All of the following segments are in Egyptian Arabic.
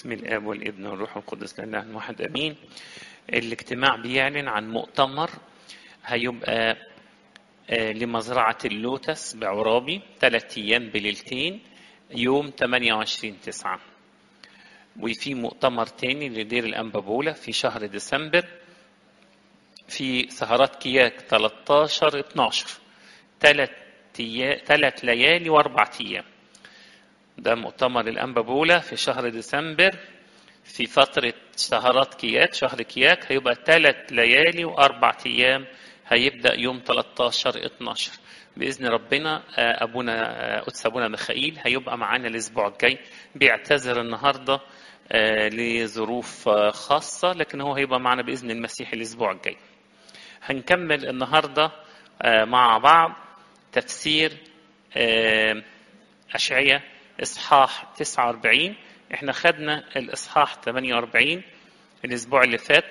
بسم الاب والابن والروح القدس لله واحد امين الاجتماع بيعلن عن مؤتمر هيبقى آه، لمزرعة اللوتس بعرابي ثلاث أيام بليلتين يوم 28 تسعة وفي مؤتمر تاني لدير الأنبابولة في شهر ديسمبر في سهرات كياك 13 12 ثلاث ثلاث ليالي واربع ايام ده مؤتمر الأنبابولة في شهر ديسمبر في فترة سهرات كياك شهر كياك هيبقى ثلاث ليالي وأربع أيام هيبدأ يوم 13 12 بإذن ربنا آه، أبونا آه، قدس أبونا ميخائيل هيبقى معانا الأسبوع الجاي بيعتذر النهاردة آه، لظروف آه، خاصة لكن هو هيبقى معانا بإذن المسيح الأسبوع الجاي هنكمل النهاردة آه، مع بعض تفسير آه، أشعية إصحاح 49 احنا خدنا الإصحاح 48 الأسبوع اللي فات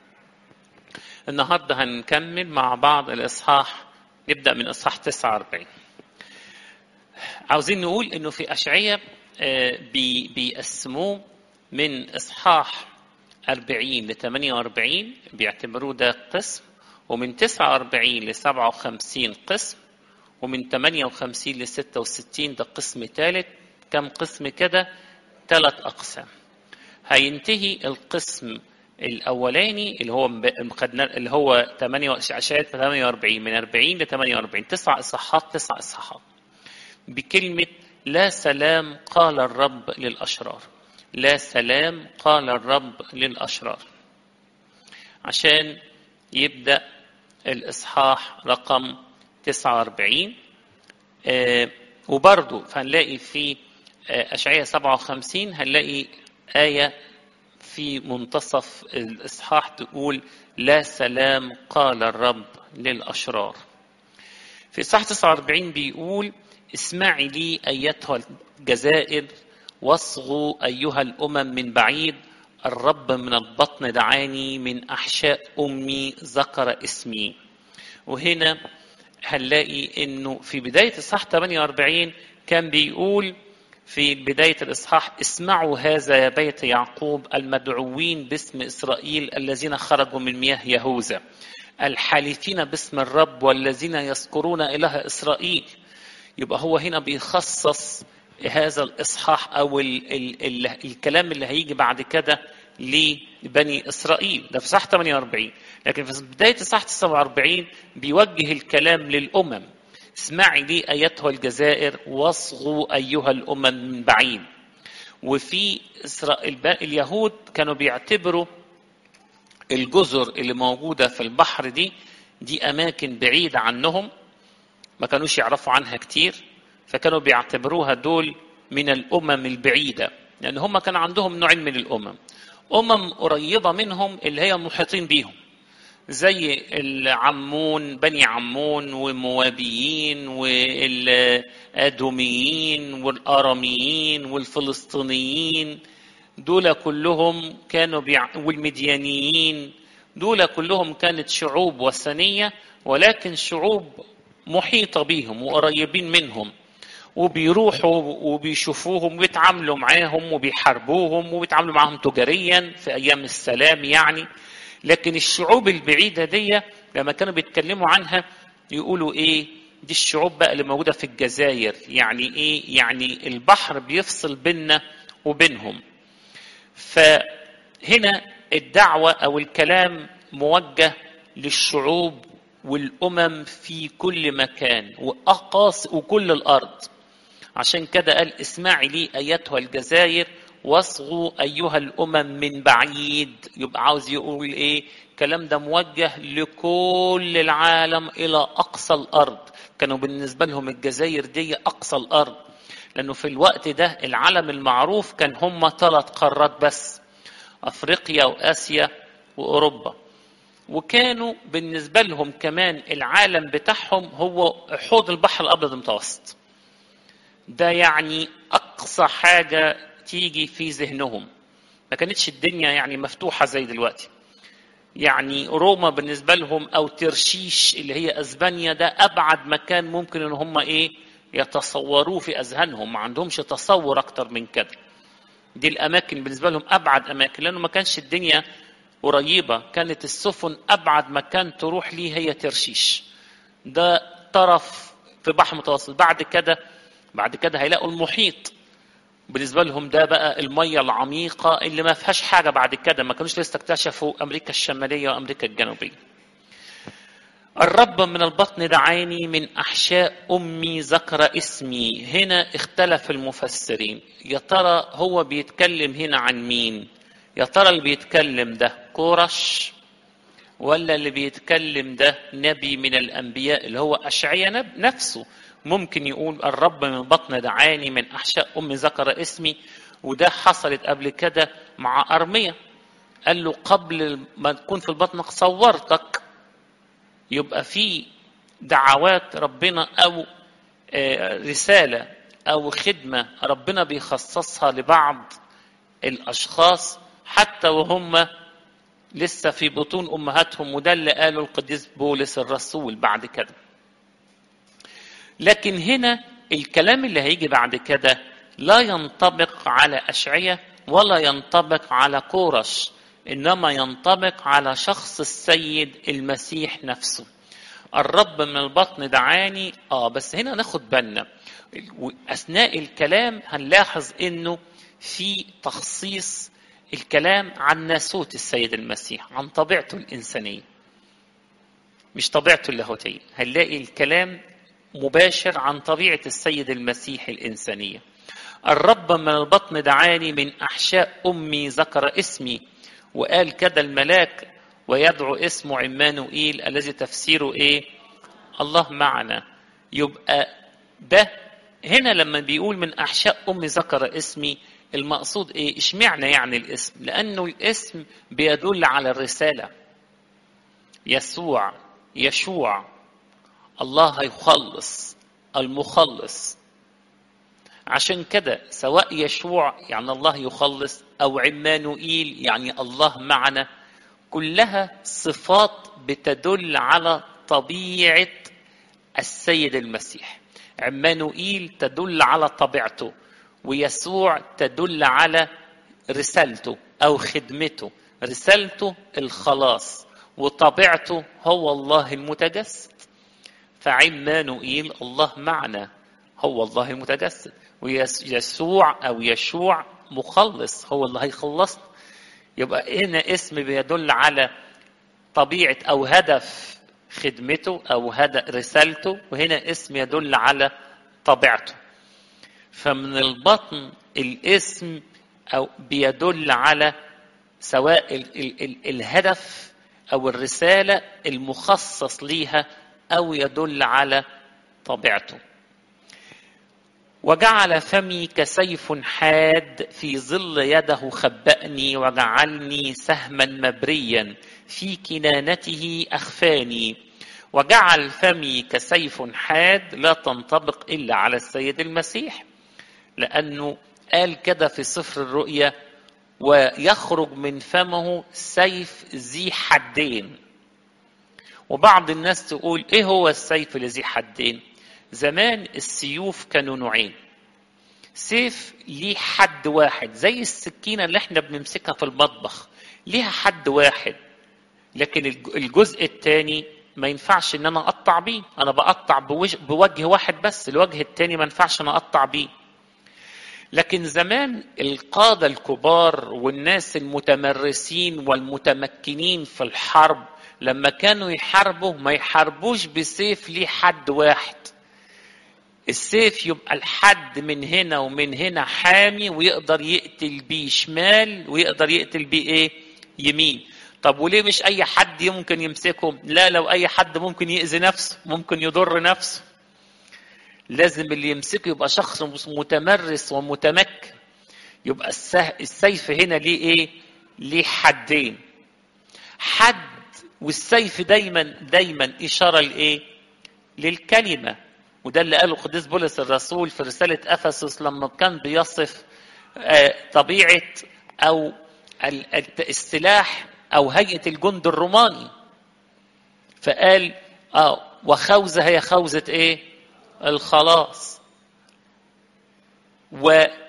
النهارده هنكمل مع بعض الإصحاح نبدأ من إصحاح 49 عاوزين نقول إنه في أشعية آه، بي- بيقسموه من إصحاح 40 ل 48 بيعتبروه ده قسم ومن 49 ل 57 قسم ومن 58 ل 66 ده قسم ثالث كم قسم كده ثلاث أقسام هينتهي القسم الأولاني اللي هو مب- خدنا اللي هو 8 أشعة 48 من 40 ل 48 تسع إصحاحات تسع إصحاحات بكلمة لا سلام قال الرب للأشرار لا سلام قال الرب للأشرار عشان يبدأ الإصحاح رقم 49 آه، وبرضه فهنلاقي في آه، أشعية 57 هنلاقي آية في منتصف الإصحاح تقول لا سلام قال الرب للأشرار في إصحاح 49 بيقول اسمعي لي أيتها الجزائر واصغوا أيها الأمم من بعيد الرب من البطن دعاني من أحشاء أمي ذكر اسمي وهنا هنلاقي انه في بدايه اصحاح 48 كان بيقول في بدايه الاصحاح اسمعوا هذا يا بيت يعقوب المدعوين باسم اسرائيل الذين خرجوا من مياه يهوذا الحالفين باسم الرب والذين يذكرون اله اسرائيل يبقى هو هنا بيخصص هذا الاصحاح او ال ال ال الكلام اللي هيجي بعد كده لبني اسرائيل ده في صح 48 لكن في بدايه صح 49 بيوجه الكلام للامم اسمعي لي ايتها الجزائر واصغوا ايها الامم من بعيد وفي إسرائيل اليهود كانوا بيعتبروا الجزر اللي موجوده في البحر دي دي اماكن بعيده عنهم ما كانوش يعرفوا عنها كتير فكانوا بيعتبروها دول من الامم البعيده لان هم كان عندهم نوعين من الامم امم قريبه منهم اللي هي محيطين بيهم زي العمون بني عمون والموابيين والادوميين والاراميين والفلسطينيين دول كلهم كانوا بيع... والمديانيين دول كلهم كانت شعوب وثنيه ولكن شعوب محيطه بيهم وقريبين منهم وبيروحوا وبيشوفوهم وبيتعاملوا معاهم وبيحاربوهم وبيتعاملوا معاهم تجاريا في ايام السلام يعني لكن الشعوب البعيده دي لما كانوا بيتكلموا عنها يقولوا ايه دي الشعوب بقى اللي موجوده في الجزائر يعني ايه يعني البحر بيفصل بيننا وبينهم فهنا الدعوه او الكلام موجه للشعوب والامم في كل مكان واقاص وكل الارض عشان كده قال اسمعي لي ايتها الجزائر واصغوا ايها الامم من بعيد يبقى عاوز يقول ايه الكلام ده موجه لكل العالم الى اقصى الارض كانوا بالنسبه لهم الجزائر دي اقصى الارض لانه في الوقت ده العالم المعروف كان هم ثلاث قارات بس افريقيا واسيا واوروبا وكانوا بالنسبه لهم كمان العالم بتاعهم هو حوض البحر الابيض المتوسط ده يعني اقصى حاجه تيجي في ذهنهم ما كانتش الدنيا يعني مفتوحه زي دلوقتي يعني روما بالنسبه لهم او ترشيش اللي هي اسبانيا ده ابعد مكان ممكن ان هم ايه يتصوروه في اذهانهم ما عندهمش تصور اكتر من كده دي الاماكن بالنسبه لهم ابعد اماكن لانه ما كانش الدنيا قريبه كانت السفن ابعد مكان تروح ليه هي ترشيش ده طرف في بحر متوسط بعد كده بعد كده هيلاقوا المحيط بالنسبه لهم ده بقى الميه العميقه اللي ما فيهاش حاجه بعد كده ما كانوش لسه اكتشفوا امريكا الشماليه وامريكا الجنوبيه الرب من البطن دعاني من احشاء امي ذكر اسمي هنا اختلف المفسرين يا ترى هو بيتكلم هنا عن مين يا ترى اللي بيتكلم ده كورش ولا اللي بيتكلم ده نبي من الانبياء اللي هو اشعيا نفسه ممكن يقول الرب من بطن دعاني من احشاء امي ذكر اسمي وده حصلت قبل كده مع ارميا قال له قبل ما تكون في البطن صورتك يبقى في دعوات ربنا او رساله او خدمه ربنا بيخصصها لبعض الاشخاص حتى وهم لسه في بطون امهاتهم وده اللي قاله القديس بولس الرسول بعد كده لكن هنا الكلام اللي هيجي بعد كده لا ينطبق على اشعياء ولا ينطبق على كورش انما ينطبق على شخص السيد المسيح نفسه الرب من البطن دعاني اه بس هنا ناخد بالنا اثناء الكلام هنلاحظ انه في تخصيص الكلام عن ناسوت السيد المسيح عن طبيعته الانسانيه مش طبيعته اللاهوتيه هنلاقي الكلام مباشر عن طبيعه السيد المسيح الانسانيه الرب من البطن دعاني من احشاء امي ذكر اسمي وقال كده الملاك ويدعو اسمه عمانوئيل الذي تفسيره ايه الله معنا يبقى ده هنا لما بيقول من احشاء امي ذكر اسمي المقصود ايه اشمعنى يعني الاسم لانه الاسم بيدل على الرساله يسوع يشوع الله هيخلص المخلص عشان كده سواء يشوع يعني الله يخلص او عمانوئيل يعني الله معنا كلها صفات بتدل على طبيعه السيد المسيح عمانوئيل تدل على طبيعته ويسوع تدل على رسالته او خدمته رسالته الخلاص وطبيعته هو الله المتجسد فعمانوئيل الله معنا هو الله المتجسد ويسوع او يشوع مخلص هو اللي هيخلصنا يبقى هنا اسم بيدل على طبيعه او هدف خدمته او هدف رسالته وهنا اسم يدل على طبيعته فمن البطن الاسم او بيدل على سواء ال ال ال الهدف او الرساله المخصص ليها او يدل على طبيعته وجعل فمي كسيف حاد في ظل يده خبأني وجعلني سهما مبريا في كنانته أخفاني وجعل فمي كسيف حاد لا تنطبق إلا على السيد المسيح لأنه قال كده في سفر الرؤيا ويخرج من فمه سيف ذي حدين وبعض الناس تقول ايه هو السيف اللي ذي حدين زمان السيوف كانوا نوعين سيف ليه حد واحد زي السكينه اللي احنا بنمسكها في المطبخ ليها حد واحد لكن الجزء الثاني ما ينفعش ان انا اقطع بيه انا بقطع بوجه واحد بس الوجه الثاني ما ينفعش انا اقطع بيه لكن زمان القاده الكبار والناس المتمرسين والمتمكنين في الحرب لما كانوا يحاربوا ما يحاربوش بسيف ليه حد واحد السيف يبقى الحد من هنا ومن هنا حامي ويقدر يقتل بيه شمال ويقدر يقتل بيه ايه يمين طب وليه مش اي حد يمكن يمسكه لا لو اي حد ممكن يأذي نفسه ممكن يضر نفسه لازم اللي يمسكه يبقى شخص متمرس ومتمكن يبقى السيف هنا ليه ايه ليه حدين حد والسيف دايما دايما اشاره لايه للكلمه وده اللي قاله القديس بولس الرسول في رسالة أفسس لما كان بيصف طبيعة أو السلاح أو هيئة الجند الروماني فقال آه وخوذة هي خوذة إيه؟ الخلاص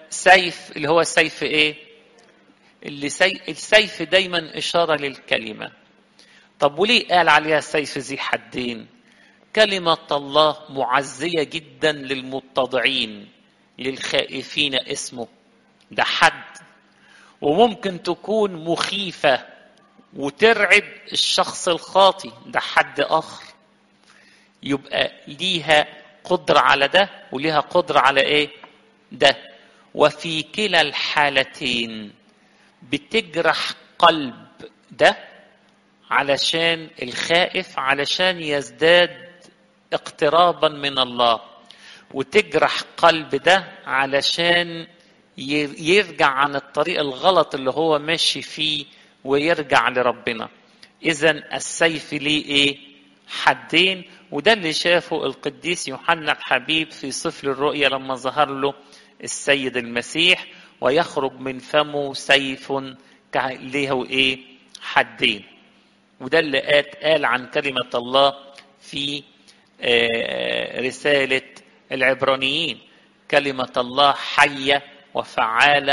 سيف اللي هو سيف ايه اللي سي... السيف دايما اشاره للكلمه طب وليه قال عليها سيف ذي حدين كلمه الله معزيه جدا للمتضعين للخائفين اسمه ده حد وممكن تكون مخيفه وترعب الشخص الخاطي ده حد اخر يبقى ليها قدرة على ده وليها قدرة على ايه ده وفي كلا الحالتين بتجرح قلب ده علشان الخائف علشان يزداد اقترابا من الله وتجرح قلب ده علشان يرجع عن الطريق الغلط اللي هو ماشي فيه ويرجع لربنا اذا السيف ليه ايه حدين وده اللي شافه القديس يوحنا الحبيب في سفر الرؤيا لما ظهر له السيد المسيح ويخرج من فمه سيف له ايه حدين وده اللي قال, قال عن كلمة الله في رسالة العبرانيين كلمة الله حية وفعالة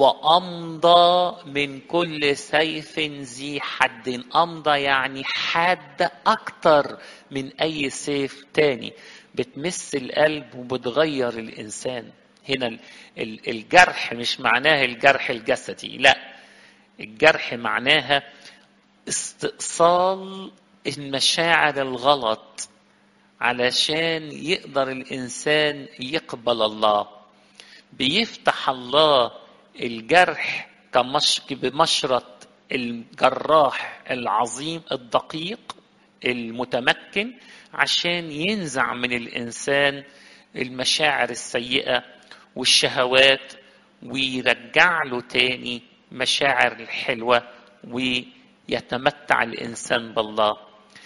وأمضى من كل سيف ذي حد أمضى يعني حاد أكتر من أي سيف تاني بتمس القلب وبتغير الإنسان هنا الجرح مش معناه الجرح الجسدي لا الجرح معناها استئصال المشاعر الغلط علشان يقدر الإنسان يقبل الله بيفتح الله الجرح كمش بمشرط الجراح العظيم الدقيق المتمكن عشان ينزع من الانسان المشاعر السيئه والشهوات ويرجع له تاني مشاعر الحلوه ويتمتع الانسان بالله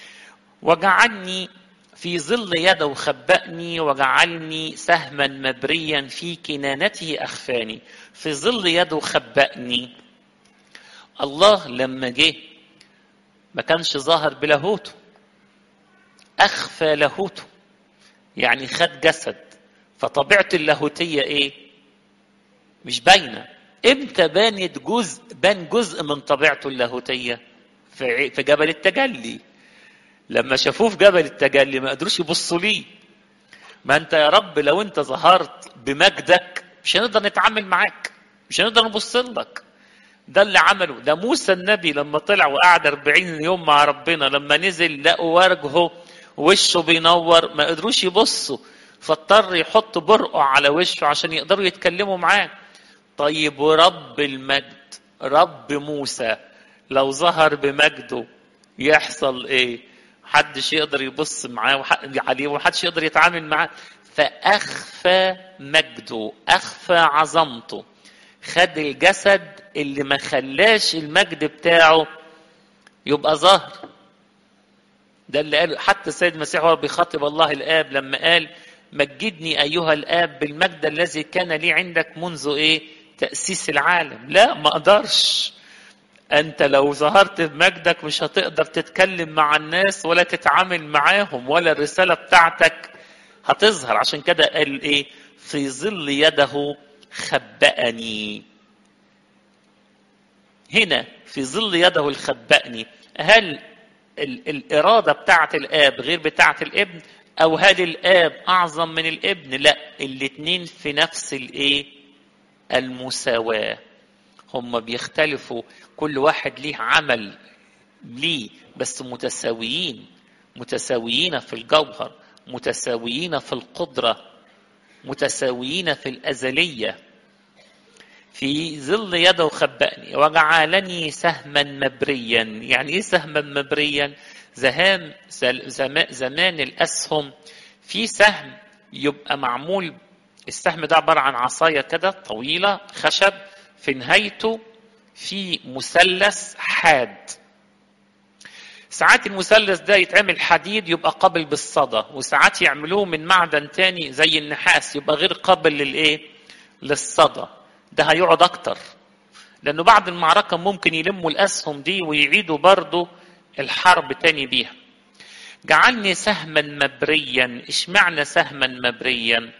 وجعلني في ظل يده خبأني وجعلني سهما مبريا في كنانته أخفاني في ظل يده خبأني الله لما جه ما كانش ظاهر بلاهوته أخفى لاهوته يعني خد جسد فطبيعة اللاهوتية إيه؟ مش باينة امتى بانت جزء بان جزء من طبيعته اللاهوتية في في جبل التجلي لما شافوه في جبل التجلي ما قدروش يبصوا ليه ما انت يا رب لو انت ظهرت بمجدك مش هنقدر نتعامل معاك مش هنقدر نبص لك ده اللي عمله ده موسى النبي لما طلع وقعد 40 يوم مع ربنا لما نزل لقوا وجهه وشه بينور ما قدروش يبصوا فاضطر يحط برقع على وشه عشان يقدروا يتكلموا معاه طيب ورب المجد رب موسى لو ظهر بمجده يحصل ايه محدش يقدر يبص معاه عليه ومحدش يقدر يتعامل معاه فأخفى مجده أخفى عظمته خد الجسد اللي ما خلاش المجد بتاعه يبقى ظاهر ده اللي قال حتى السيد المسيح هو بيخاطب الله الآب لما قال مجدني أيها الآب بالمجد الذي كان لي عندك منذ إيه تأسيس العالم لا ما أقدرش انت لو ظهرت بمجدك مش هتقدر تتكلم مع الناس ولا تتعامل معاهم ولا الرساله بتاعتك هتظهر عشان كده قال ايه في ظل يده خبأني هنا في ظل يده الخبأني هل ال الإرادة بتاعة الآب غير بتاعة الابن أو هل الآب أعظم من الابن لا الاتنين في نفس الإيه المساواة هم بيختلفوا كل واحد ليه عمل ليه بس متساويين متساويين في الجوهر متساويين في القدرة متساويين في الأزلية في ظل يده خبأني وجعلني سهما مبريا يعني ايه سهما مبريا زهام زمان الأسهم في سهم يبقى معمول السهم ده عبارة عن عصاية كده طويلة خشب في نهايته في مثلث حاد ساعات المثلث ده يتعمل حديد يبقى قابل بالصدى وساعات يعملوه من معدن تاني زي النحاس يبقى غير قابل للايه للصدى ده هيقعد اكتر لانه بعد المعركه ممكن يلموا الاسهم دي ويعيدوا برضه الحرب تاني بيها جعلني سهما مبريا اشمعنى سهما مبريا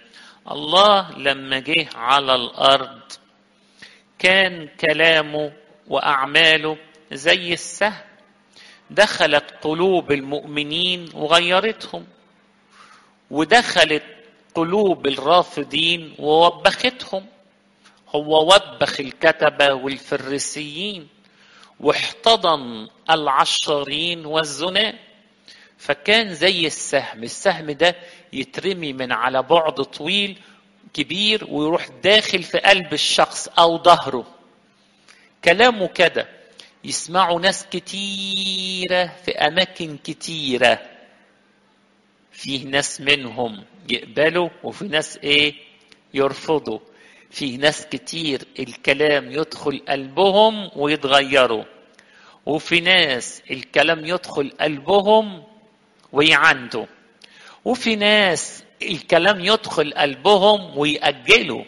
الله لما جه على الارض كان كلامه واعماله زي السهم دخلت قلوب المؤمنين وغيرتهم ودخلت قلوب الرافضين ووبختهم هو وبخ الكتبه والفريسيين واحتضن العشارين والزناة فكان زي السهم السهم ده يترمي من على بعد طويل كبير ويروح داخل في قلب الشخص او ظهره كلامه كده يسمعوا ناس كتيرة في أماكن كتيرة فيه ناس منهم يقبلوا وفي ناس إيه يرفضوا فيه ناس كتير الكلام يدخل قلبهم ويتغيروا وفي ناس الكلام يدخل قلبهم ويعندوا وفي ناس الكلام يدخل قلبهم ويأجلوا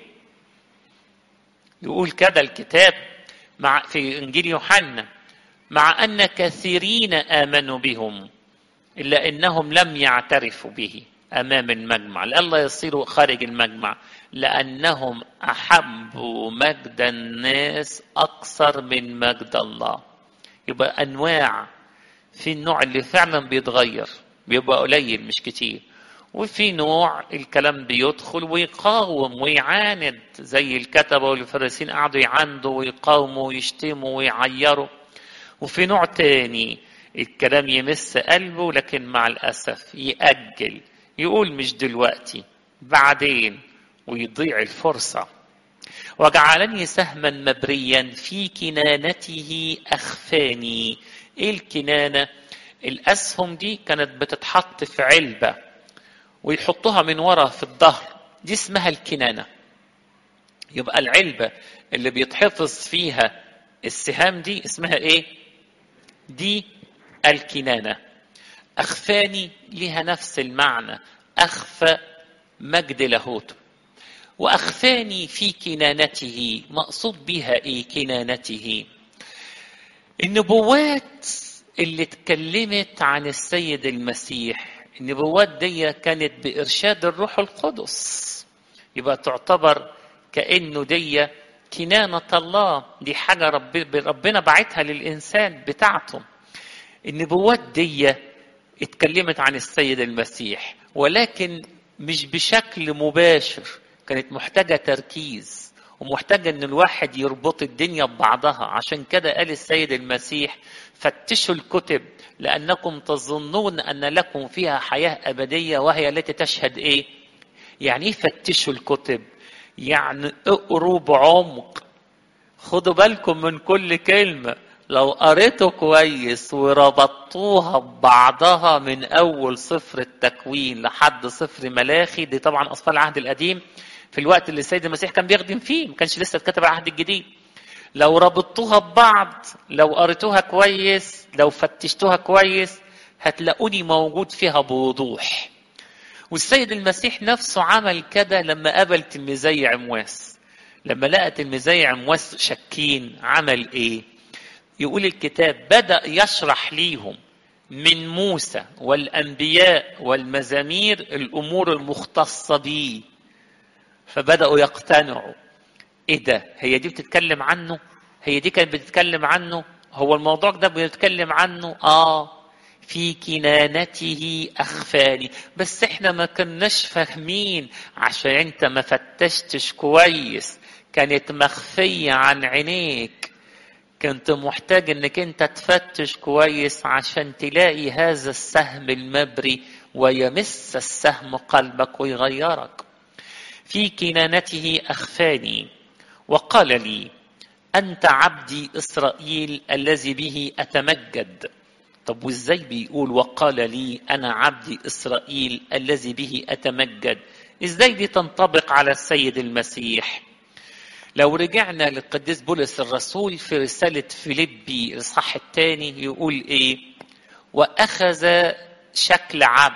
يقول كده الكتاب مع في انجيل يوحنا مع ان كثيرين امنوا بهم الا انهم لم يعترفوا به امام المجمع لئلا يصيروا خارج المجمع لانهم احبوا مجد الناس اكثر من مجد الله يبقى انواع في النوع اللي فعلا بيتغير بيبقى قليل مش كتير وفي نوع الكلام بيدخل ويقاوم ويعاند زي الكتبة والفريسين قعدوا يعاندوا ويقاوموا ويشتموا ويعيروا وفي نوع تاني الكلام يمس قلبه لكن مع الأسف يأجل يقول مش دلوقتي بعدين ويضيع الفرصة وجعلني سهما مبريا في كنانته أخفاني إيه الكنانة الأسهم دي كانت بتتحط في علبة ويحطوها من ورا في الظهر دي اسمها الكنانة يبقى العلبة اللي بيتحفظ فيها السهام دي اسمها ايه دي الكنانة أخفاني لها نفس المعنى أخفى مجد لاهوته وأخفاني في كنانته مقصود بها إيه كنانته النبوات اللي اتكلمت عن السيد المسيح النبوات دي كانت بإرشاد الروح القدس يبقى تعتبر كأنه دي كنانة الله دي حاجة رب ربنا بعتها للإنسان بتاعته النبوات دي اتكلمت عن السيد المسيح ولكن مش بشكل مباشر كانت محتاجة تركيز ومحتاجة ان الواحد يربط الدنيا ببعضها عشان كده قال السيد المسيح فتشوا الكتب لأنكم تظنون أن لكم فيها حياة أبدية وهي التي تشهد إيه يعني إيه فتشوا الكتب يعني اقروا بعمق خدوا بالكم من كل كلمة لو قريتوا كويس وربطوها ببعضها من أول صفر التكوين لحد صفر ملاخي دي طبعا أطفال العهد القديم في الوقت اللي السيد المسيح كان بيخدم فيه ما كانش لسه اتكتب العهد الجديد لو ربطتوها ببعض لو قريتوها كويس لو فتشتوها كويس هتلاقوني موجود فيها بوضوح والسيد المسيح نفسه عمل كده لما قابل تلميذي عمواس لما لقى تلميذي عمواس شاكين عمل ايه يقول الكتاب بدا يشرح ليهم من موسى والانبياء والمزامير الامور المختصه بيه فبداوا يقتنعوا ايه ده هي دي بتتكلم عنه هي دي كانت بتتكلم عنه هو الموضوع ده بيتكلم عنه اه في كنانته اخفاني بس احنا ما كناش فاهمين عشان انت ما فتشتش كويس كانت مخفيه عن عينيك كنت محتاج انك انت تفتش كويس عشان تلاقي هذا السهم المبري ويمس السهم قلبك ويغيرك في كنانته اخفاني وقال لي انت عبدي اسرائيل الذي به اتمجد طب وازاي بيقول وقال لي انا عبدي اسرائيل الذي به اتمجد ازاي دي تنطبق على السيد المسيح لو رجعنا للقديس بولس الرسول في رسالة فيليبي الإصحاح الثاني يقول إيه؟ وأخذ شكل عبد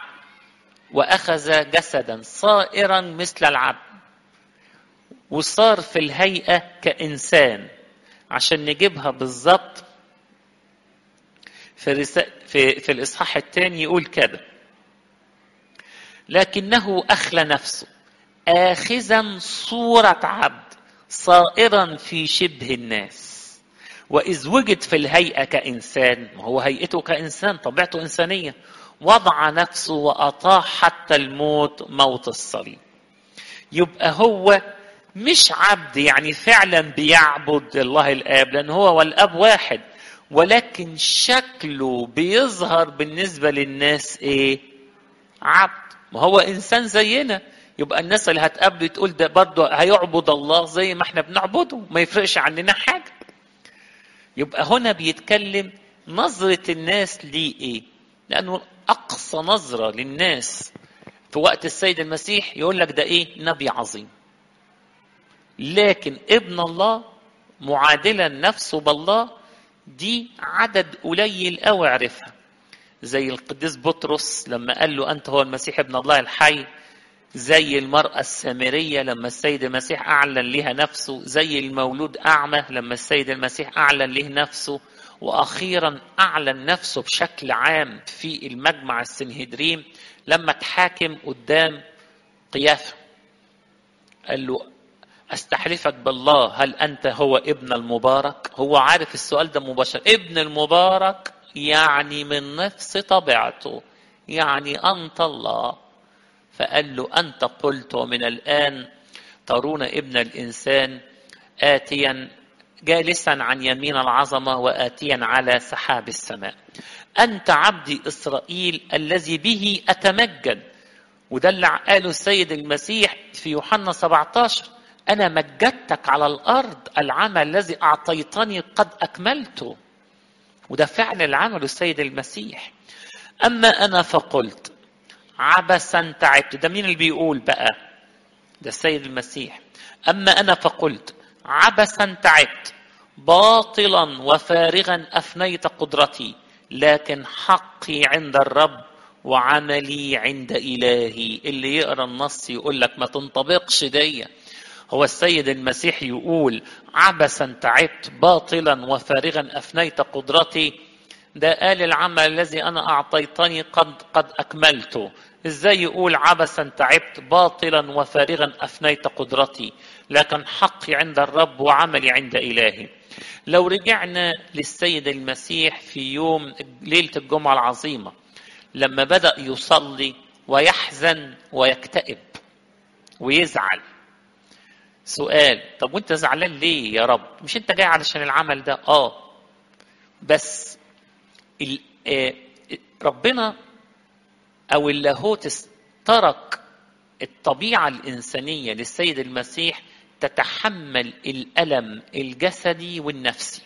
وأخذ جسدا صائرا مثل العبد وصار في الهيئة كإنسان عشان نجيبها بالظبط في, رسا... في في الإصحاح الثاني يقول كده لكنه أخلى نفسه آخذا صورة عبد صائرا في شبه الناس وإذ وجد في الهيئة كإنسان هو هيئته كإنسان طبيعته إنسانية وضع نفسه وأطاع حتى الموت موت الصليب يبقى هو مش عبد يعني فعلا بيعبد الله الآب لأن هو والآب واحد ولكن شكله بيظهر بالنسبة للناس إيه؟ عبد ما هو إنسان زينا يبقى الناس اللي هتقابله تقول ده برضه هيعبد الله زي ما احنا بنعبده ما يفرقش عننا حاجة يبقى هنا بيتكلم نظرة الناس ليه ايه لأنه أقصى نظرة للناس في وقت السيد المسيح يقول لك ده ايه نبي عظيم لكن ابن الله معادلا نفسه بالله دي عدد قليل قوي عرفها زي القديس بطرس لما قال له انت هو المسيح ابن الله الحي زي المرأة السامرية لما السيد المسيح أعلن لها نفسه زي المولود أعمى لما السيد المسيح أعلن له نفسه وأخيرا أعلن نفسه بشكل عام في المجمع السنهدريم لما تحاكم قدام قيافة قال له استحلفك بالله هل انت هو ابن المبارك هو عارف السؤال ده مباشر ابن المبارك يعني من نفس طبيعته يعني انت الله فقال له انت قلت ومن الان ترون ابن الانسان اتيا جالسا عن يمين العظمه واتيا على سحاب السماء انت عبدي اسرائيل الذي به اتمجد وده اللي قاله السيد المسيح في يوحنا 17 أنا مجدتك على الأرض العمل الذي أعطيتني قد أكملته وده فعل العمل السيد المسيح أما أنا فقلت عبسا تعبت ده مين اللي بيقول بقى ده السيد المسيح أما أنا فقلت عبسا تعبت باطلا وفارغا أفنيت قدرتي لكن حقي عند الرب وعملي عند إلهي اللي يقرأ النص يقول لك ما تنطبقش دي هو السيد المسيح يقول عبسا تعبت باطلا وفارغا افنيت قدرتي ده قال العمل الذي انا اعطيتني قد قد اكملته ازاي يقول عبسا تعبت باطلا وفارغا افنيت قدرتي لكن حقي عند الرب وعملي عند الهي لو رجعنا للسيد المسيح في يوم ليله الجمعه العظيمه لما بدا يصلي ويحزن ويكتئب ويزعل سؤال طب وانت زعلان ليه يا رب مش انت جاي علشان العمل ده اه بس ال... آه ربنا او اللاهوت ترك الطبيعه الانسانيه للسيد المسيح تتحمل الالم الجسدي والنفسي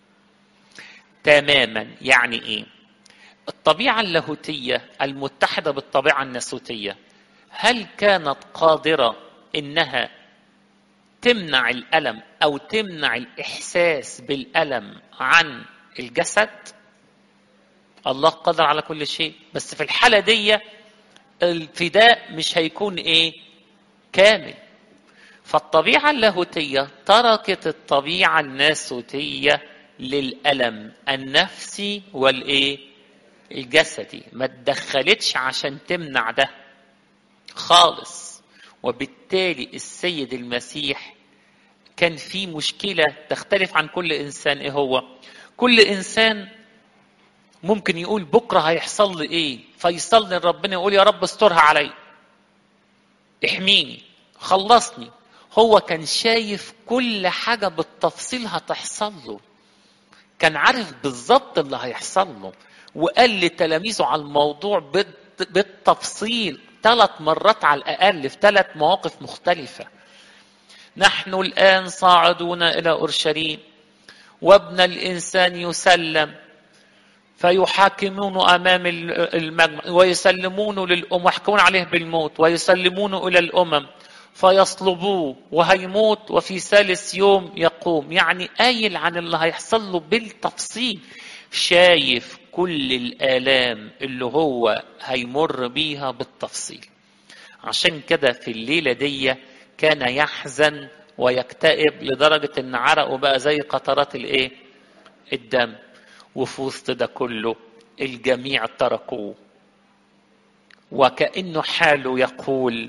تماما يعني ايه الطبيعه اللاهوتيه المتحده بالطبيعه الناسوتيه هل كانت قادره انها تمنع الالم او تمنع الاحساس بالالم عن الجسد الله قادر على كل شيء بس في الحاله دي الفداء مش هيكون ايه كامل فالطبيعه اللاهوتيه تركت الطبيعه الناسوتيه للالم النفسي والايه الجسدي ما تدخلتش عشان تمنع ده خالص وبالتالي السيد المسيح كان في مشكله تختلف عن كل انسان ايه هو كل انسان ممكن يقول بكره هيحصل لي ايه فيصلي لربنا يقول يا رب استرها علي احميني خلصني هو كان شايف كل حاجه بالتفصيل هتحصل له كان عارف بالظبط اللي هيحصل له وقال لتلاميذه على الموضوع بالتفصيل ثلاث مرات على الأقل في ثلاث مواقف مختلفة نحن الآن صاعدون إلى أورشليم وابن الإنسان يسلم فيحاكمون أمام المجمع ويسلمون للأمم ويحكمون عليه بالموت ويسلمون إلى الأمم فيصلبوه وهيموت وفي ثالث يوم يقوم يعني قايل عن اللي هيحصل له بالتفصيل شايف كل الآلام اللي هو هيمر بيها بالتفصيل عشان كده في الليلة دي كان يحزن ويكتئب لدرجة ان عرقه بقى زي قطرات الايه الدم وفي وسط ده كله الجميع تركوه وكأنه حاله يقول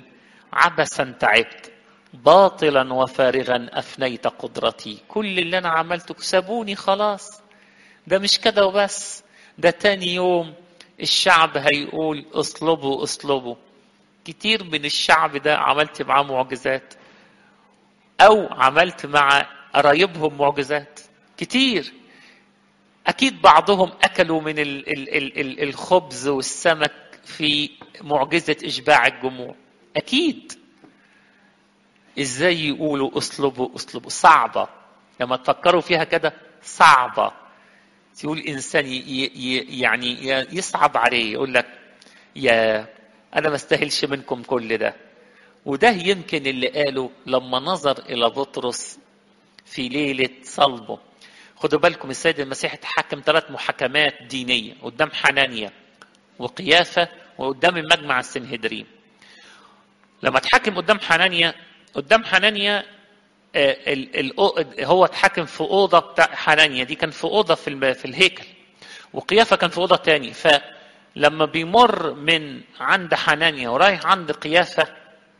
عبثا تعبت باطلا وفارغا افنيت قدرتي كل اللي انا عملته سابوني خلاص ده مش كده وبس ده تاني يوم الشعب هيقول اصلبوا اصلبوا كتير من الشعب ده عملت معاه معجزات او عملت مع قرايبهم معجزات كتير اكيد بعضهم اكلوا من ال ال ال ال الخبز والسمك في معجزه اشباع الجموع اكيد ازاي يقولوا اصلبوا اصلبوا صعبه لما تفكروا فيها كده صعبه تقول انسان يعني يصعب عليه يقول لك يا انا ما استاهلش منكم كل ده وده يمكن اللي قاله لما نظر الى بطرس في ليله صلبه خدوا بالكم السيد المسيح اتحكم ثلاث محاكمات دينيه قدام حنانيا وقيافه وقدام المجمع السنهدرين لما اتحكم قدام حنانيا قدام حنانيا ال ال هو اتحكم في اوضه بتاع حنانيا دي كان في اوضه في في الهيكل وقيافه كان في اوضه تاني فلما بيمر من عند حنانيا ورايح عند قيافه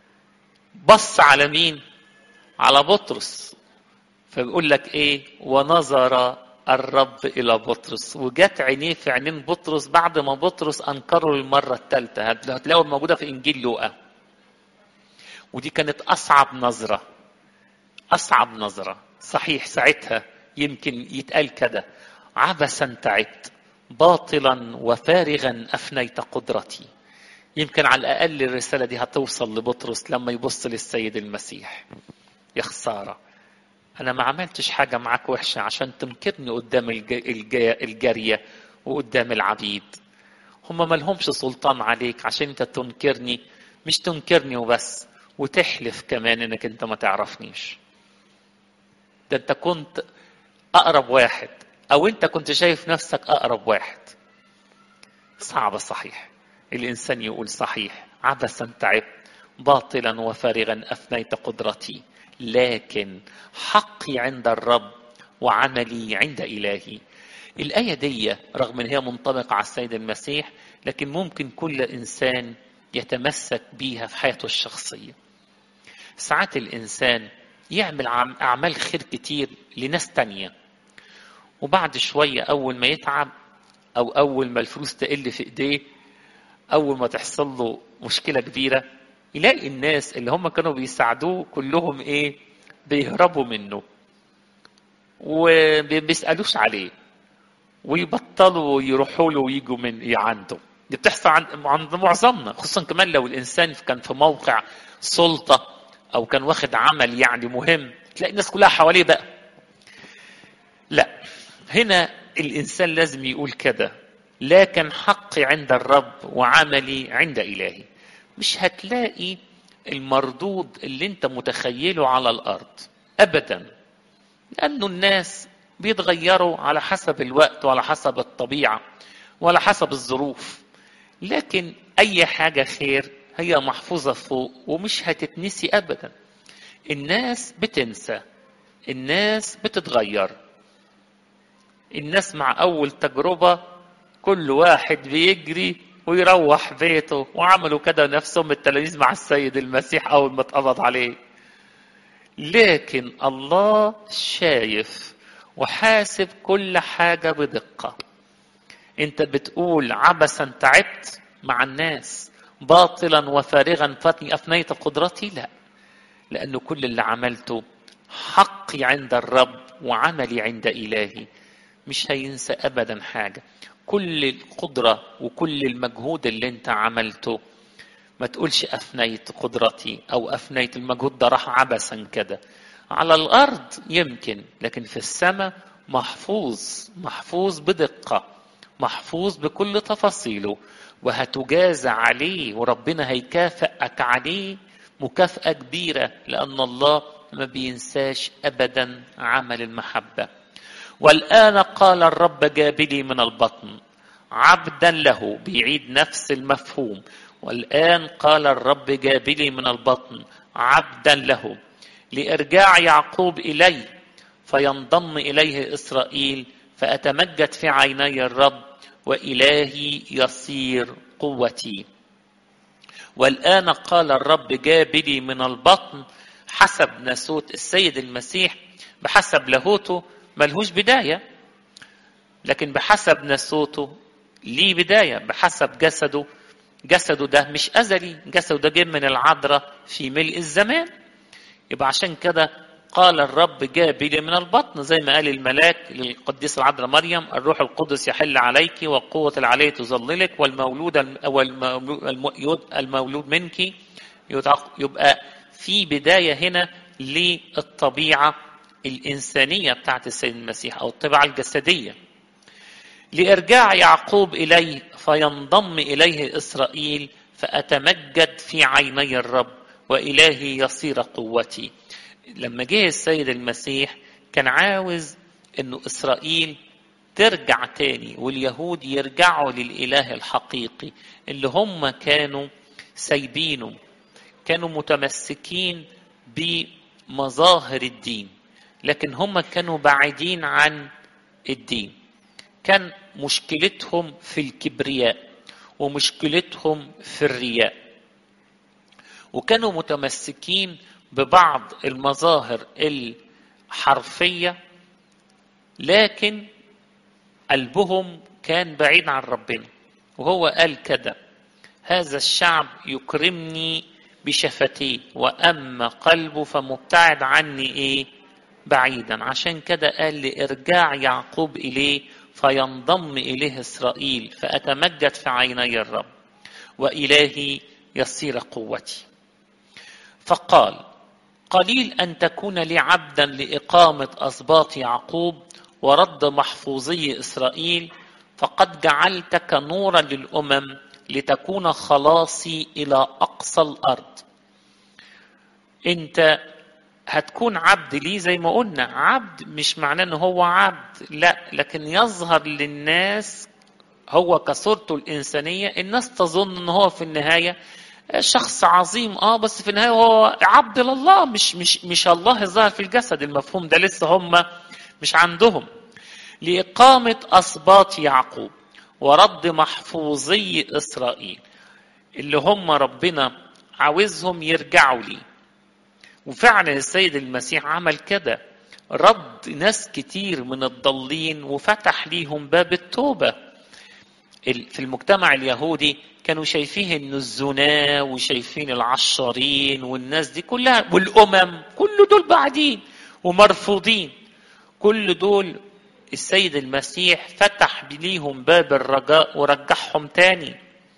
بص على مين؟ على بطرس فبيقول لك ايه؟ ونظر الرب الى بطرس وجت عينيه في عينين بطرس بعد ما بطرس انكره المره الثالثه هتلاقوا موجوده في انجيل لوقا ودي كانت اصعب نظره اصعب نظره صحيح ساعتها يمكن يتقال كده عبثا تعبت باطلا وفارغا افنيت قدرتي يمكن على الاقل الرساله دي هتوصل لبطرس لما يبص للسيد المسيح يا خساره انا ما عملتش حاجه معاك وحشه عشان تنكرني قدام الجاريه وقدام العبيد هم ما لهمش سلطان عليك عشان انت تنكرني مش تنكرني وبس وتحلف كمان انك انت ما تعرفنيش ده انت كنت اقرب واحد او انت كنت شايف نفسك اقرب واحد صعبة صحيح الانسان يقول صحيح عبثا تعبت باطلا وفارغا افنيت قدرتي لكن حقي عند الرب وعملي عند الهي الايه دي رغم ان هي منطبقه على السيد المسيح لكن ممكن كل انسان يتمسك بيها في حياته الشخصيه ساعات الانسان يعمل اعمال خير كتير لناس تانية وبعد شويه اول ما يتعب او اول ما الفلوس تقل في ايديه اول ما تحصل له مشكله كبيره يلاقي الناس اللي هم كانوا بيساعدوه كلهم ايه بيهربوا منه وبيسالوش عليه ويبطلوا يروحوا له ويجوا من عنده دي بتحصل عند عند معظمنا خصوصا كمان لو الانسان كان في موقع سلطه او كان واخد عمل يعني مهم تلاقي الناس كلها حواليه بقى لا هنا الانسان لازم يقول كده لكن حقي عند الرب وعملي عند الهي مش هتلاقي المردود اللي انت متخيله على الارض ابدا لانه الناس بيتغيروا على حسب الوقت وعلى حسب الطبيعه وعلى حسب الظروف لكن اي حاجه خير هي محفوظه فوق ومش هتتنسي ابدا الناس بتنسى الناس بتتغير الناس مع اول تجربه كل واحد بيجري ويروح بيته وعملوا كده نفسهم التلاميذ مع السيد المسيح اول ما اتقبض عليه لكن الله شايف وحاسب كل حاجه بدقه انت بتقول عبثا تعبت مع الناس باطلا وفارغا فاتني افنيت قدرتي لا لانه كل اللي عملته حقي عند الرب وعملي عند الهي مش هينسى ابدا حاجه كل القدره وكل المجهود اللي انت عملته ما تقولش افنيت قدرتي او افنيت المجهود ده راح عبثا كده على الارض يمكن لكن في السماء محفوظ محفوظ بدقه محفوظ بكل تفاصيله وهتجازى عليه وربنا هيكافئك عليه مكافأة كبيرة لأن الله ما بينساش أبدا عمل المحبة والآن قال الرب جابلي من البطن عبدا له بيعيد نفس المفهوم والآن قال الرب جابلي من البطن عبدا له لإرجاع يعقوب إلي فينضم إليه إسرائيل فأتمجد في عيني الرب وإلهي يصير قوتي والآن قال الرب جابلي من البطن حسب ناسوت السيد المسيح بحسب لاهوته ملهوش بداية لكن بحسب ناسوته ليه بداية بحسب جسده جسده ده مش أزلي جسده ده جه من العذراء في ملء الزمان يبقى عشان كده قال الرب جابلي من البطن زي ما قال الملاك للقديس العذراء مريم الروح القدس يحل عليك وقوة العلي تظللك والمولود المولود منك يبقى في بداية هنا للطبيعة الإنسانية بتاعت السيد المسيح أو الطبيعة الجسدية لإرجاع يعقوب إليه فينضم إليه إسرائيل فأتمجد في عيني الرب وإلهي يصير قوتي لما جه السيد المسيح كان عاوز انه اسرائيل ترجع تاني واليهود يرجعوا للاله الحقيقي اللي هم كانوا سايبينه كانوا متمسكين بمظاهر الدين لكن هم كانوا بعيدين عن الدين كان مشكلتهم في الكبرياء ومشكلتهم في الرياء وكانوا متمسكين ببعض المظاهر الحرفية لكن قلبهم كان بعيد عن ربنا وهو قال كده هذا الشعب يكرمني بشفتيه وأما قلبه فمبتعد عني إيه بعيدا عشان كده قال لإرجاع يعقوب إليه فينضم إليه إسرائيل فأتمجد في عيني الرب وإلهي يصير قوتي فقال قليل أن تكون لي عبدا لإقامة أسباط يعقوب ورد محفوظي إسرائيل فقد جعلتك نورا للأمم لتكون خلاصي إلى أقصى الأرض أنت هتكون عبد ليه زي ما قلنا عبد مش معناه ان هو عبد لا لكن يظهر للناس هو كصورته الإنسانية الناس تظن ان هو في النهاية شخص عظيم اه بس في النهايه هو عبد لله مش مش مش الله الظاهر في الجسد المفهوم ده لسه هم مش عندهم لإقامة أسباط يعقوب ورد محفوظي إسرائيل اللي هم ربنا عاوزهم يرجعوا ليه وفعلا السيد المسيح عمل كده رد ناس كتير من الضالين وفتح ليهم باب التوبة في المجتمع اليهودي كانوا شايفين ان الزنا وشايفين العشارين والناس دي كلها والامم كل دول بعدين ومرفوضين كل دول السيد المسيح فتح ليهم باب الرجاء ورجعهم تاني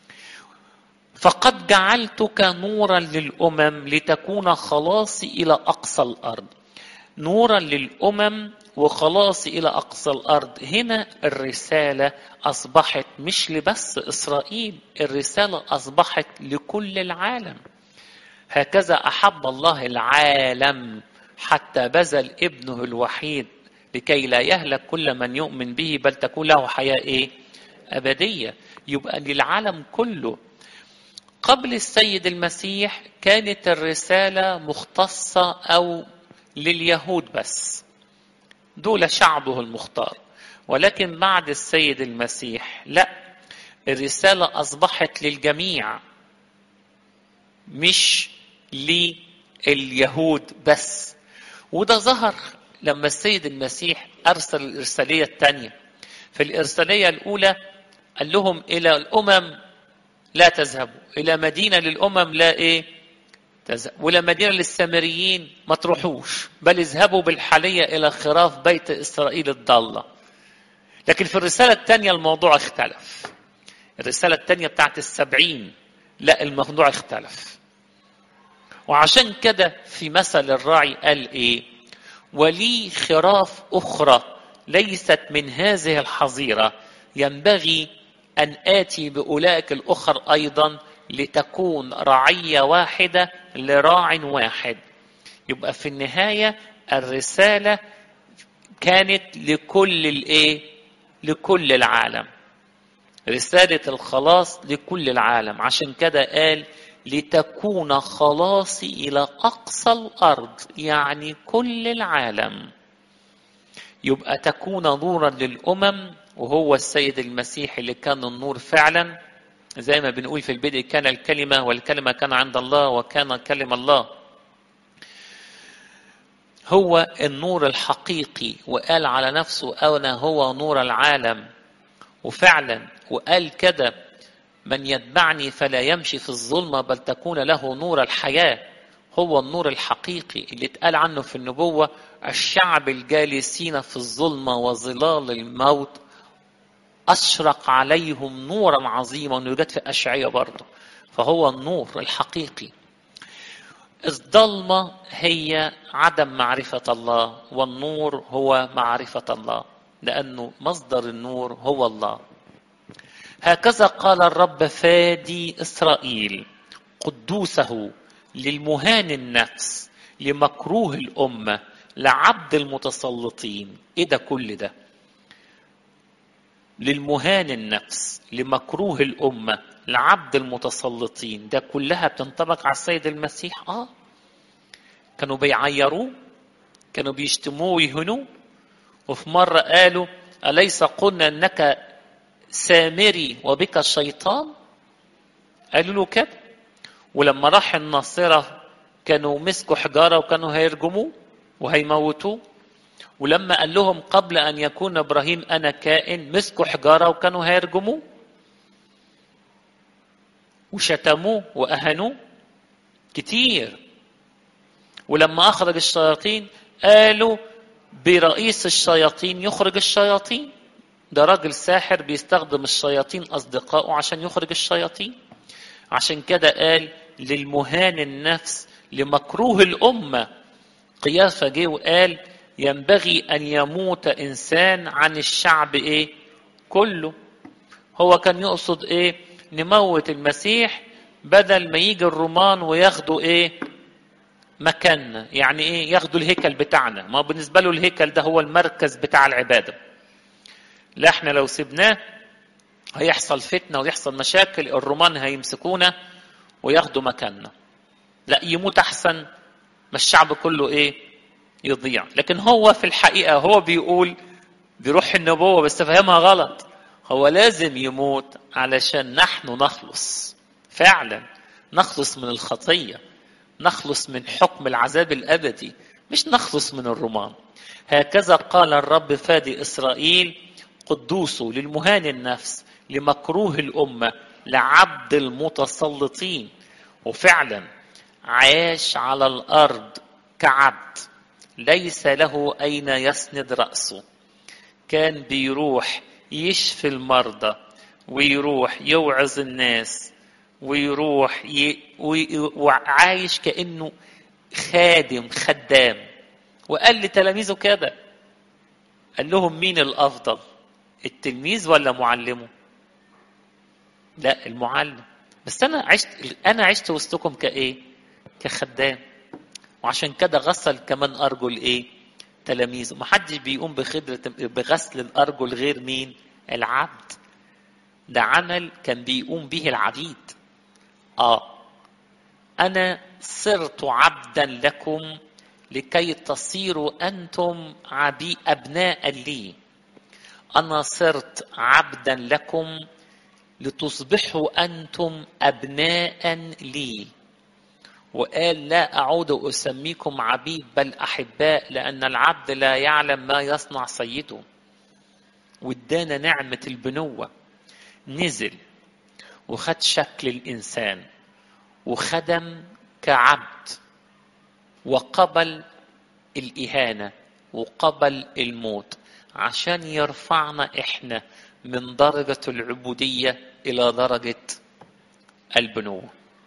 فقد جعلتك نورا للامم لتكون خلاصي الى اقصى الارض نورا للامم وخلاصي الى اقصى الارض هنا الرساله اصبحت مش لبس اسرائيل الرساله اصبحت لكل العالم هكذا احب الله العالم حتى بذل ابنه الوحيد لكي لا يهلك كل من يؤمن به بل تكون له حياه ايه ابديه يبقى للعالم كله قبل السيد المسيح كانت الرساله مختصه او لليهود بس دول شعبه المختار ولكن بعد السيد المسيح لا الرسالة أصبحت للجميع مش لليهود بس وده ظهر لما السيد المسيح أرسل الإرسالية الثانية في الإرسالية الأولى قال لهم إلى الأمم لا تذهبوا إلى مدينة للأمم لا إيه ولا مدينة للسامريين ما تروحوش بل اذهبوا بالحالية إلى خراف بيت إسرائيل الضالة لكن في الرسالة الثانية الموضوع اختلف الرسالة الثانية بتاعت السبعين لا الموضوع اختلف وعشان كده في مثل الراعي قال ايه ولي خراف أخرى ليست من هذه الحظيرة ينبغي أن آتي بأولئك الأخر أيضا لتكون رعية واحدة لراع واحد يبقى في النهاية الرسالة كانت لكل الايه لكل العالم رسالة الخلاص لكل العالم عشان كده قال لتكون خلاصي إلى أقصى الأرض يعني كل العالم يبقى تكون نورا للأمم وهو السيد المسيح اللي كان النور فعلا زي ما بنقول في البدء كان الكلمة والكلمة كان عند الله وكان كلمة الله هو النور الحقيقي وقال على نفسه أنا هو نور العالم وفعلا وقال كده من يتبعني فلا يمشي في الظلمة بل تكون له نور الحياة هو النور الحقيقي اللي اتقال عنه في النبوة الشعب الجالسين في الظلمة وظلال الموت أشرق عليهم نورا عظيما يوجد في أشعية برضه فهو النور الحقيقي الظلمة هي عدم معرفة الله والنور هو معرفة الله لأنه مصدر النور هو الله هكذا قال الرب فادي إسرائيل قدوسه للمهان النفس لمكروه الأمة لعبد المتسلطين إيه ده كل ده للمهان النفس لمكروه الأمة لعبد المتسلطين ده كلها بتنطبق على السيد المسيح آه كانوا بيعيروه كانوا بيشتموه ويهنوه وفي مرة قالوا أليس قلنا أنك سامري وبك الشيطان قالوا له كده ولما راح الناصرة كانوا مسكوا حجارة وكانوا هيرجموه وهيموتوه ولما قال لهم قبل أن يكون إبراهيم أنا كائن مسكوا حجارة وكانوا هيرجموه وشتموه وأهنوه كتير ولما أخرج الشياطين قالوا برئيس الشياطين يخرج الشياطين ده راجل ساحر بيستخدم الشياطين أصدقائه عشان يخرج الشياطين عشان كده قال للمهان النفس لمكروه الأمة قيافة جه وقال ينبغي أن يموت إنسان عن الشعب إيه كله هو كان يقصد إيه نموت المسيح بدل ما يجي الرومان وياخدوا إيه مكاننا يعني إيه ياخدوا الهيكل بتاعنا ما بالنسبة له الهيكل ده هو المركز بتاع العبادة لا احنا لو سبناه هيحصل فتنة ويحصل مشاكل الرومان هيمسكونا وياخدوا مكاننا لا يموت أحسن ما الشعب كله إيه يضيع لكن هو في الحقيقة هو بيقول بروح النبوة بس فهمها غلط هو لازم يموت علشان نحن نخلص فعلا نخلص من الخطية نخلص من حكم العذاب الأبدي مش نخلص من الرومان هكذا قال الرب فادي إسرائيل قدوسه للمهان النفس لمكروه الأمة لعبد المتسلطين وفعلا عاش على الأرض كعبد ليس له أين يسند رأسه كان بيروح يشفي المرضى ويروح يوعظ الناس ويروح ي... وي... وعايش كأنه خادم خدام وقال لتلاميذه كده قال لهم مين الأفضل التلميذ ولا معلمه لا المعلم بس أنا عشت أنا عشت وسطكم كإيه كخدام وعشان كده غسل كمان أرجل إيه تلاميذه ما حدش بيقوم بخدرة بغسل الأرجل غير مين العبد ده عمل كان بيقوم به العبيد آه أنا صرت عبدا لكم لكي تصيروا أنتم عبي أبناء لي أنا صرت عبدا لكم لتصبحوا أنتم أبناء لي وقال لا أعود أسميكم عبيد بل أحباء لأن العبد لا يعلم ما يصنع سيده وادانا نعمة البنوة نزل وخد شكل الإنسان وخدم كعبد وقبل الإهانة وقبل الموت عشان يرفعنا إحنا من درجة العبودية إلى درجة البنوة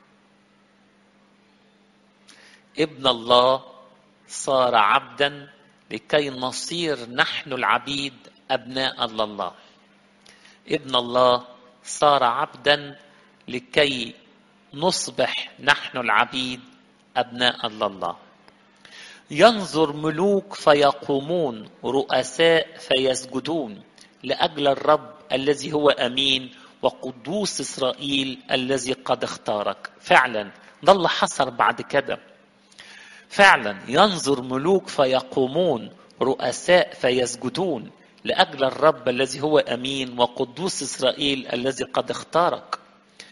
ابن الله صار عبدا لكي نصير نحن العبيد أبناء الله ابن الله صار عبدا لكي نصبح نحن العبيد أبناء الله ينظر ملوك فيقومون رؤساء فيسجدون لأجل الرب الذي هو أمين وقدوس إسرائيل الذي قد اختارك فعلا ده اللي حصل بعد كده فعلا ينظر ملوك فيقومون رؤساء فيسجدون لأجل الرب الذي هو أمين وقدوس إسرائيل الذي قد اختارك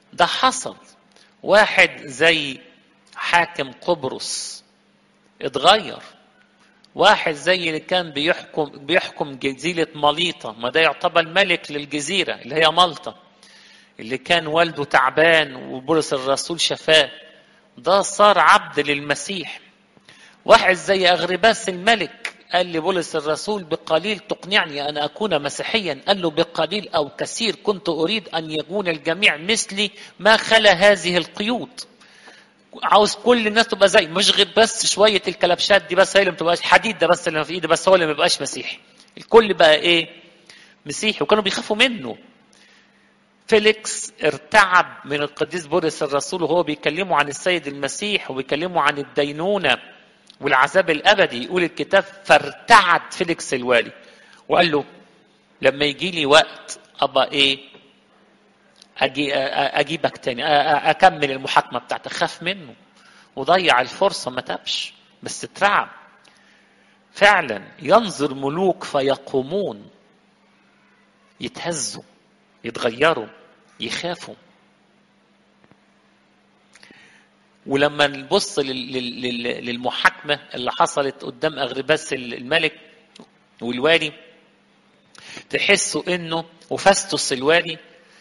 ده حصل واحد زي حاكم قبرص اتغير واحد زي اللي كان بيحكم بيحكم جزيرة ماليطة ما ده يعتبر ملك للجزيرة اللي هي مالطا اللي كان والده تعبان وبولس الرسول شفاه ده صار عبد للمسيح واحد زي أغرباس الملك قال لبولس الرسول بقليل تقنعني أن أكون مسيحيا قال له بقليل أو كثير كنت أريد أن يكون الجميع مثلي ما خلا هذه القيود عاوز كل الناس تبقى زي مش غير بس شوية الكلبشات دي بس هي اللي ما تبقاش حديد ده بس اللي في ايدي بس هو اللي ما بيبقاش مسيحي الكل بقى ايه مسيحي وكانوا بيخافوا منه فيليكس ارتعب من القديس بولس الرسول وهو بيكلمه عن السيد المسيح وبيكلمه عن الدينونة والعذاب الأبدي يقول الكتاب فارتعد فيليكس الوالي وقال له لما يجي لي وقت أبقى إيه أجي أجيبك تاني أكمل المحاكمة بتاعتك خاف منه وضيع الفرصة ما تبش بس اترعب فعلا ينظر ملوك فيقومون يتهزوا يتغيروا يخافوا ولما نبص للمحاكمة اللي حصلت قدام أغرباس الملك والوالي تحسوا انه وفاستوس الوالي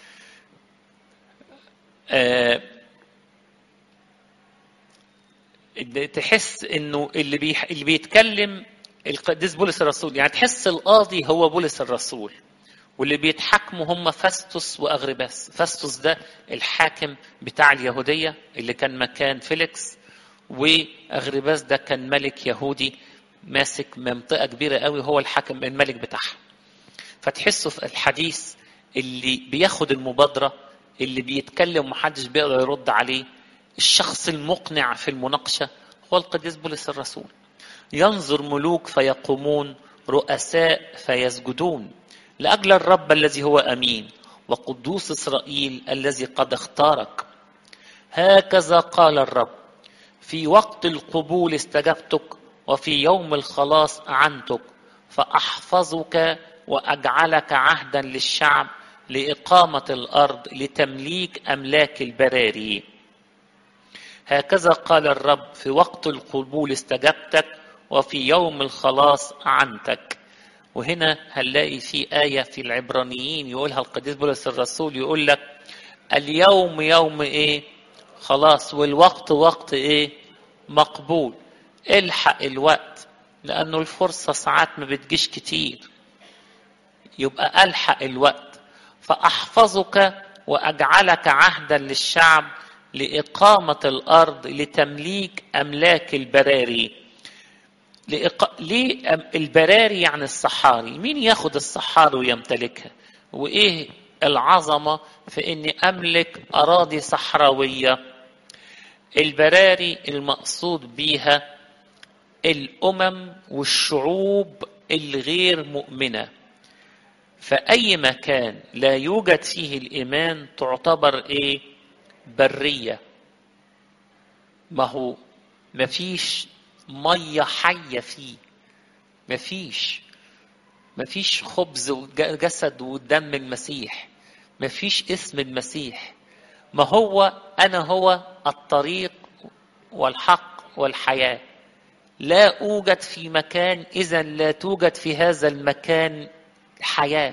آه تحس انه اللي بيح اللي بيتكلم القديس بولس الرسول يعني تحس القاضي هو بولس الرسول واللي بيتحاكموا هم فاستوس واغرباس فاستوس ده الحاكم بتاع اليهوديه اللي كان مكان فيليكس واغرباس ده كان ملك يهودي ماسك منطقه كبيره قوي هو الحاكم الملك بتاعها فتحسوا في الحديث اللي بياخد المبادره اللي بيتكلم ومحدش بيقدر يرد عليه الشخص المقنع في المناقشه هو القديس بولس الرسول ينظر ملوك فيقومون رؤساء فيسجدون لاجل الرب الذي هو امين وقدوس اسرائيل الذي قد اختارك هكذا قال الرب في وقت القبول استجبتك وفي يوم الخلاص اعنتك فاحفظك واجعلك عهدا للشعب لاقامه الارض لتمليك املاك البراري هكذا قال الرب في وقت القبول استجبتك وفي يوم الخلاص اعنتك وهنا هنلاقي في آية في العبرانيين يقولها القديس بولس الرسول يقول لك اليوم يوم إيه؟ خلاص والوقت وقت إيه؟ مقبول الحق الوقت لأنه الفرصة ساعات ما بتجيش كتير يبقى ألحق الوقت فأحفظك وأجعلك عهدا للشعب لإقامة الأرض لتمليك أملاك البراري لإق... ليه البراري يعني الصحاري مين ياخد الصحاري ويمتلكها وايه العظمة في اني املك اراضي صحراوية البراري المقصود بيها الامم والشعوب الغير مؤمنة فاي مكان لا يوجد فيه الايمان تعتبر ايه برية ما هو مفيش ميه حيه فيه مفيش مفيش خبز وجسد ودم المسيح مفيش اسم المسيح ما هو انا هو الطريق والحق والحياه لا اوجد في مكان اذا لا توجد في هذا المكان حياه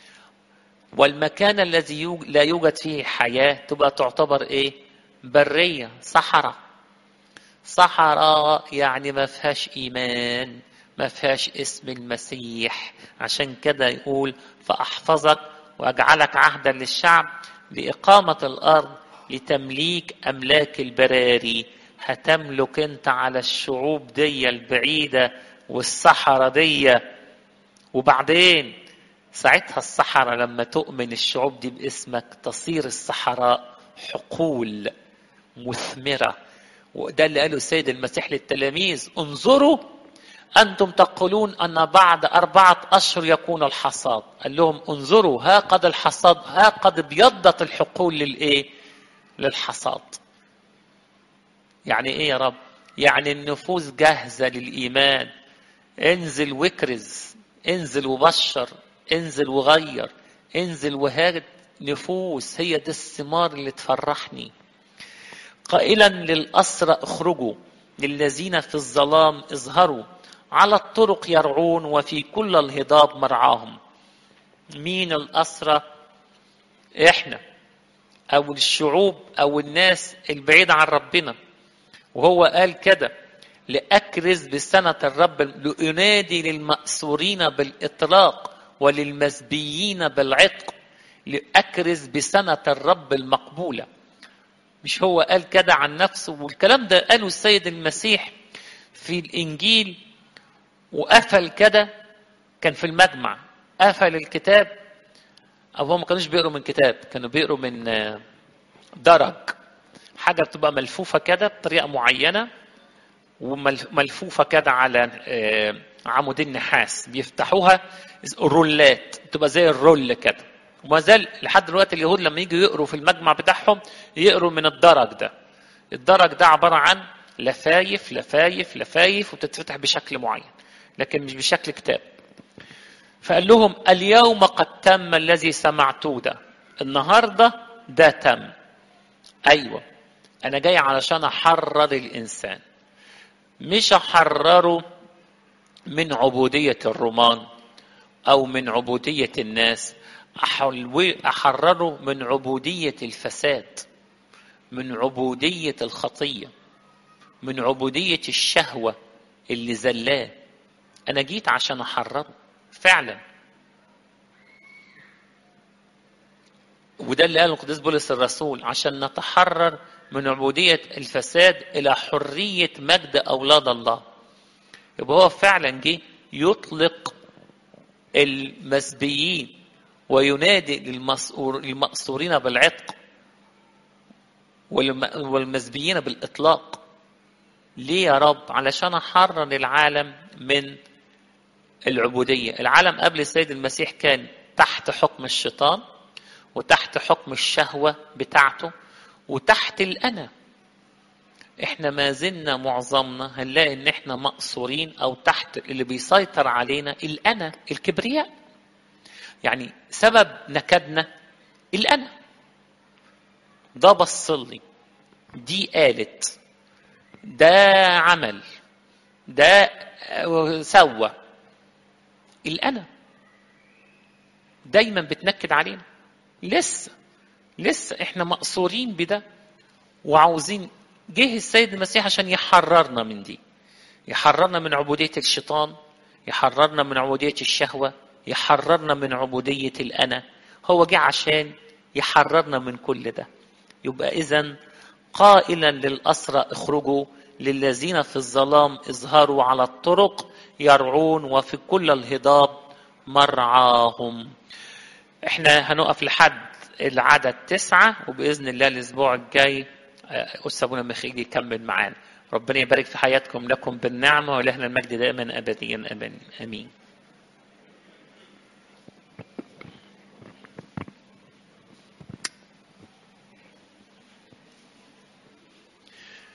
والمكان الذي يوجد لا يوجد فيه حياه تبقى تعتبر ايه بريه صحراء صحراء يعني ما فيهاش ايمان ما فيهاش اسم المسيح عشان كده يقول فاحفظك واجعلك عهدا للشعب لاقامه الارض لتمليك املاك البراري هتملك انت على الشعوب دي البعيده والصحراء دي وبعدين ساعتها الصحراء لما تؤمن الشعوب دي باسمك تصير الصحراء حقول مثمره وده اللي قاله السيد المسيح للتلاميذ انظروا أنتم تقولون أن بعد أربعة أشهر يكون الحصاد قال لهم انظروا ها قد الحصاد ها قد ابيضت الحقول للإيه للحصاد يعني إيه يا رب يعني النفوس جاهزة للإيمان انزل واكرز انزل وبشر انزل وغير انزل وهاجد نفوس هي دي الثمار اللي تفرحني قائلا للأسرى اخرجوا للذين في الظلام اظهروا على الطرق يرعون وفي كل الهضاب مرعاهم مين الأسرى احنا او الشعوب او الناس البعيدة عن ربنا وهو قال كده لأكرز بسنة الرب لأنادي للمأسورين بالإطلاق وللمزبيين بالعتق لأكرز بسنة الرب المقبولة مش هو قال كده عن نفسه والكلام ده قاله السيد المسيح في الإنجيل وقفل كده كان في المجمع قفل الكتاب أو هم ما كانوش بيقروا من كتاب كانوا بيقروا من درج حاجة بتبقى ملفوفة كده بطريقة معينة وملفوفة كده على عمود النحاس بيفتحوها رولات تبقى زي الرول كده وما زال لحد دلوقتي اليهود لما يجوا يقروا في المجمع بتاعهم يقروا من الدرج ده الدرج ده عبارة عن لفايف لفايف لفايف وتتفتح بشكل معين لكن مش بشكل كتاب فقال لهم اليوم قد تم الذي سمعتوه ده النهارده ده تم ايوه انا جاي علشان احرر الانسان مش احرره من عبوديه الرومان او من عبوديه الناس احرره من عبوديه الفساد من عبوديه الخطيه من عبوديه الشهوه اللي زلاه انا جيت عشان احرره فعلا وده اللي قاله القديس بولس الرسول عشان نتحرر من عبودية الفساد إلى حرية مجد أولاد الله يبقى هو فعلا جه يطلق المسبيين وينادي للمأسورين بالعتق والمسبيين بالإطلاق ليه يا رب علشان أحرر العالم من العبودية العالم قبل السيد المسيح كان تحت حكم الشيطان وتحت حكم الشهوة بتاعته وتحت الأنا احنا ما زلنا معظمنا هنلاقي ان احنا مقصورين او تحت اللي بيسيطر علينا الأنا الكبرياء يعني سبب نكدنا الأنا ده بصلي دي قالت ده عمل ده سوى الأنا دايما بتنكد علينا لسه لسه احنا مقصورين بده وعاوزين جه السيد المسيح عشان يحررنا من دي يحررنا من عبودية الشيطان يحررنا من عبودية الشهوة يحررنا من عبودية الأنا هو جه عشان يحررنا من كل ده يبقى إذا قائلا للأسرى اخرجوا للذين في الظلام اظهروا على الطرق يرعون وفي كل الهضاب مرعاهم احنا هنقف لحد العدد تسعة وبإذن الله الأسبوع الجاي أستاذ أبونا مخيل يكمل معانا ربنا يبارك في حياتكم لكم بالنعمة ولهنا المجد دائما أبديا أمين